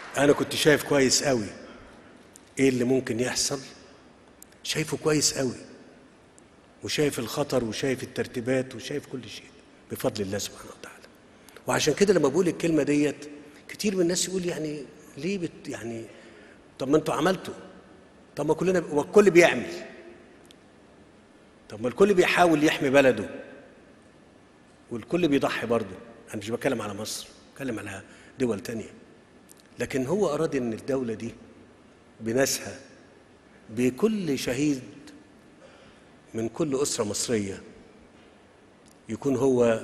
انا كنت شايف كويس قوي ايه اللي ممكن يحصل شايفه كويس قوي وشايف الخطر وشايف الترتيبات وشايف كل شيء بفضل الله سبحانه وتعالى وعشان كده لما بقول الكلمه ديت كتير من الناس يقول يعني ليه بت يعني طب ما انتوا عملتوا طب ما كلنا هو الكل بيعمل طب ما الكل بيحاول يحمي بلده والكل بيضحي برضه انا مش بتكلم على مصر بتكلم على دول تانية لكن هو اراد ان الدوله دي بناسها بكل شهيد من كل اسره مصريه يكون هو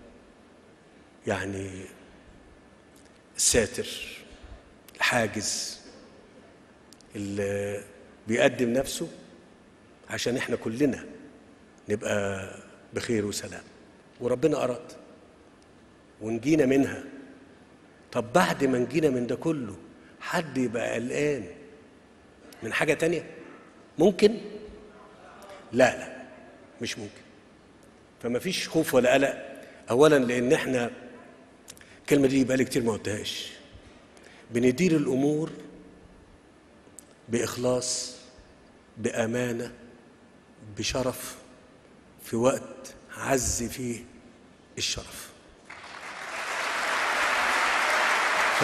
يعني الساتر الحاجز اللي بيقدم نفسه عشان احنا كلنا نبقى بخير وسلام وربنا أراد ونجينا منها طب بعد ما نجينا من ده كله حد يبقى قلقان من حاجة تانية ممكن لا لا مش ممكن فما فيش خوف ولا قلق أولا لأن احنا الكلمة دي بقالي كتير ما قلتهاش بندير الأمور بإخلاص بأمانة بشرف في وقت عز فيه الشرف ف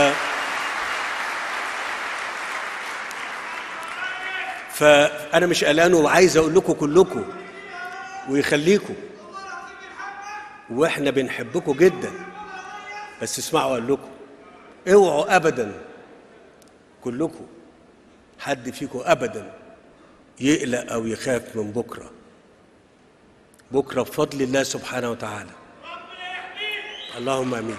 فأنا مش قلقان وعايز أقول لكم كلكم ويخليكم وإحنا بنحبكم جدا بس اسمعوا أقول لكم اوعوا أبدا كلكم حد فيكم أبدا يقلق أو يخاف من بكرة بكرة بفضل الله سبحانه وتعالى اللهم امين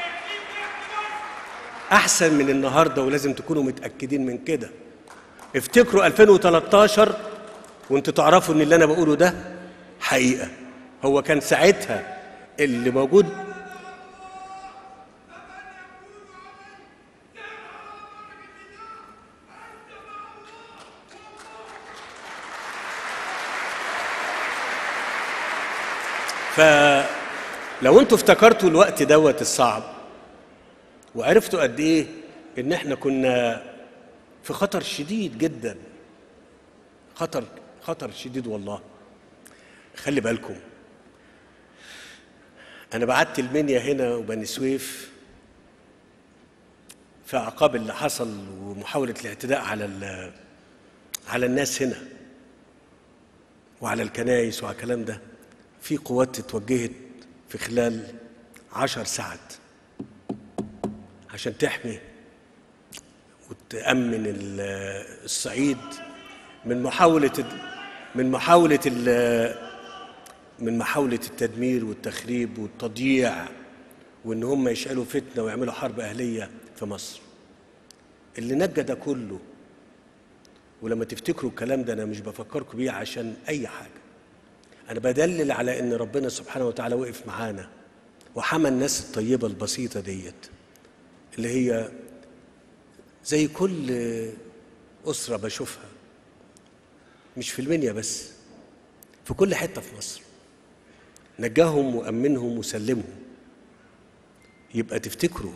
احسن من النهارده ولازم تكونوا متاكدين من كده افتكروا 2013 وانتوا تعرفوا ان اللي انا بقوله ده حقيقه هو كان ساعتها اللي موجود فلو انتوا افتكرتوا الوقت دوت الصعب وعرفتوا قد ايه ان احنا كنا في خطر شديد جدا خطر خطر شديد والله خلي بالكم انا بعت المنيا هنا وبني سويف في عقاب اللي حصل ومحاوله الاعتداء على ال- على الناس هنا وعلى الكنايس وعلى الكلام ده في قوات اتوجهت في خلال عشر ساعات عشان تحمي وتأمن ال- الصعيد من محاولة من محاولة ال- من محاولة التدمير والتخريب والتضييع وإن هم يشعلوا فتنة ويعملوا حرب أهلية في مصر اللي نجى ده كله ولما تفتكروا الكلام ده أنا مش بفكركم بيه عشان أي حاجة أنا بدلل على إن ربنا سبحانه وتعالى وقف معانا وحمى الناس الطيبة البسيطة ديت اللي هي زي كل أسرة بشوفها مش في المنيا بس في كل حتة في مصر نجاهم وأمنهم وسلمهم يبقى تفتكروا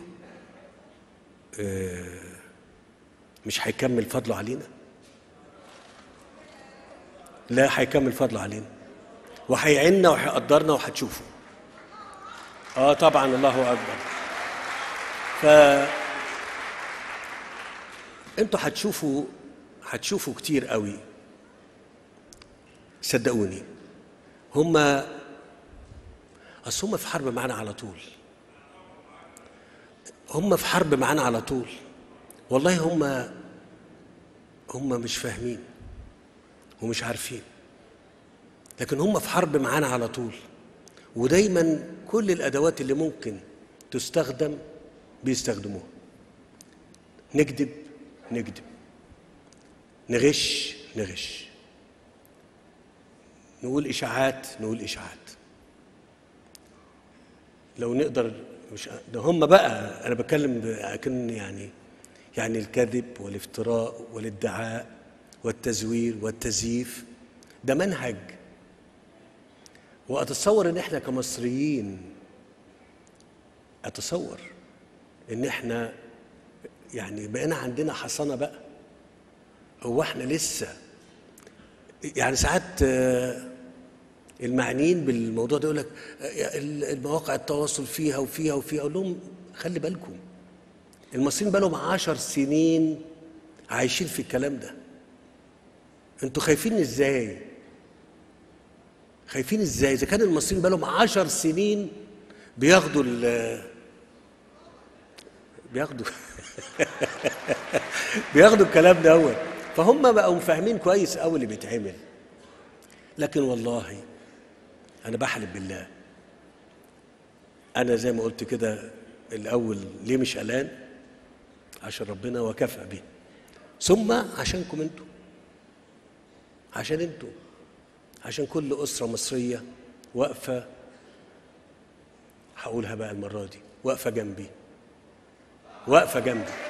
آه، مش هيكمل فضله علينا لا هيكمل فضله علينا وهيعيننا وهيقدرنا وهتشوفوا اه طبعا الله اكبر ف انتوا هتشوفوا هتشوفوا كتير قوي صدقوني هما اصل هما في حرب معانا على طول هما في حرب معانا على طول والله هما هما مش فاهمين ومش عارفين لكن هم في حرب معانا على طول ودايما كل الادوات اللي ممكن تستخدم بيستخدموها نكذب نكذب نغش نغش نقول اشاعات نقول اشاعات لو نقدر مش ده هم بقى انا بتكلم لكن يعني يعني الكذب والافتراء والادعاء والتزوير والتزييف ده منهج واتصور ان احنا كمصريين اتصور ان احنا يعني بقينا عندنا حصانه بقى هو احنا لسه يعني ساعات آه، المعنيين بالموضوع ده يقول لك آه، المواقع التواصل فيها وفيها وفيها اقول لهم خلي بالكم المصريين بقى لهم عشر سنين عايشين في الكلام ده انتوا خايفين ازاي خايفين ازاي اذا كان المصريين بقى لهم عشر سنين بياخدوا ال بياخدوا بياخدوا الكلام دوت فهم بقوا فاهمين كويس قوي اللي بيتعمل لكن والله انا بحلف بالله انا زي ما قلت كده الاول ليه مش قلقان عشان ربنا وكفى به ثم عشانكم انتوا عشان انتوا عشان كل اسره مصريه واقفه هقولها بقى المره دي واقفه جنبي واقفه جنبي